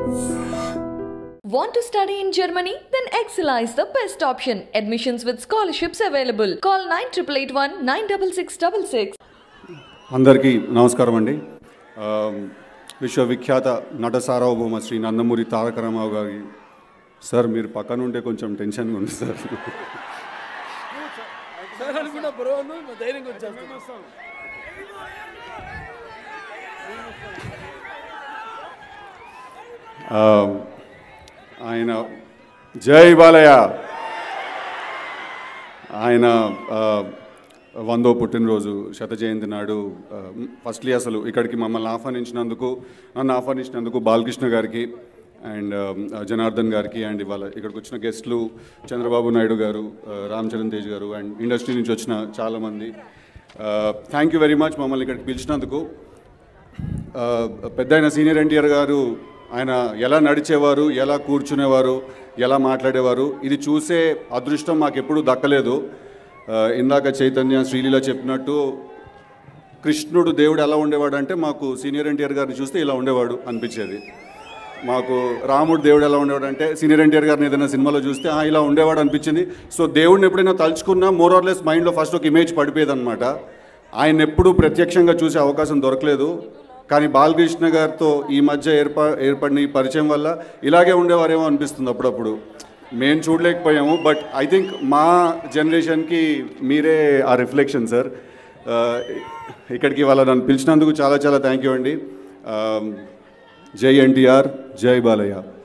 Want to study in Germany? Then Excella is the best option. Admissions with scholarships available. Call 9881 96666. అందరికీ నమస్కారం అండి ఆ, విశ్వవిఖ్యాత నట సార్వభౌమ శ్రీ నందమూరి తారక రామారావు గారి సార్ మీరు పక్కన ఉంటే కొంచెం టెన్షన్గా ఉంది సార్ సార్ అనుకున్న బ్రోను ధైర్యంగా వచ్చేస్తాం ఆ, ఆయన జై బాలయ్య ఆయన ఆ, వందో పుట్టినరోజు శత జయంతి నాడు ఆ, ఫస్ట్లీ అసలు ఇక్కడికి మమ్మల్ని ఆహ్వానించినందుకు నన్ను ఆహ్వానించినందుకు బాలకృష్ణ గారికి అండ్ ఆ, జనార్దన్ గారికి అండ్ ఇవాళ ఇక్కడికి వచ్చిన గెస్ట్లు చంద్రబాబు నాయుడు గారు ఆ, రామ్ చరణ్ తేజ్ గారు అండ్ ఇండస్ట్రీ నుంచి వచ్చిన చాలామంది థ్యాంక్ యూ వెరీ మచ్ మమ్మల్ని ఇక్కడికి పిలిచినందుకు ఆ, పెద్ద ఆయన సీనియర్ ఎన్టీఆర్ గారు ఆయన ఎలా నడిచేవారు ఎలా కూర్చునేవారు ఎలా మాట్లాడేవారు ఇది చూసే అదృష్టం మాకు ఎప్పుడూ దక్కలేదు ఆ, ఇందాక చైతన్య శ్రీలీల చెప్పినట్టు కృష్ణుడు దేవుడు ఎలా ఉండేవాడు అంటే మాకు సీనియర్ ఎన్టీఆర్ గారిని చూస్తే ఇలా ఉండేవాడు అనిపించేది మాకు రాముడు దేవుడు ఎలా ఉండేవాడు అంటే సీనియర్ ఎన్టీఆర్ గారిని ఏదైనా సినిమాలో చూస్తే "ఆ, ఇలా ఉండేవాడు అనిపించింది సో దేవుడిని ఎప్పుడైనా తలుచుకున్నా మోర్ ఆర్ లెస్ మైండ్లో ఫస్ట్ ఒక ఇమేజ్ పడిపోయేది అనమాట ఆయన ఎప్పుడు ప్రత్యక్షంగా చూసే అవకాశం దొరకలేదు కానీ బాలకృష్ణ గారితో ఈ మధ్య ఏర్పా ఏర్పడిన ఈ పరిచయం వల్ల ఇలాగే ఉండేవారేమో అనిపిస్తుంది అప్పుడప్పుడు మేము చూడలేకపోయాము బట్ ఐ థింక్ మా జనరేషన్కి మీరే ఆ రిఫ్లెక్షన్ సార్ ఇక్కడికి వాళ్ళ నన్ను పిలిచినందుకు చాలా చాలా థ్యాంక్ యూ అండి ఆ, జై ఎన్టీఆర్ జై బాలయ్య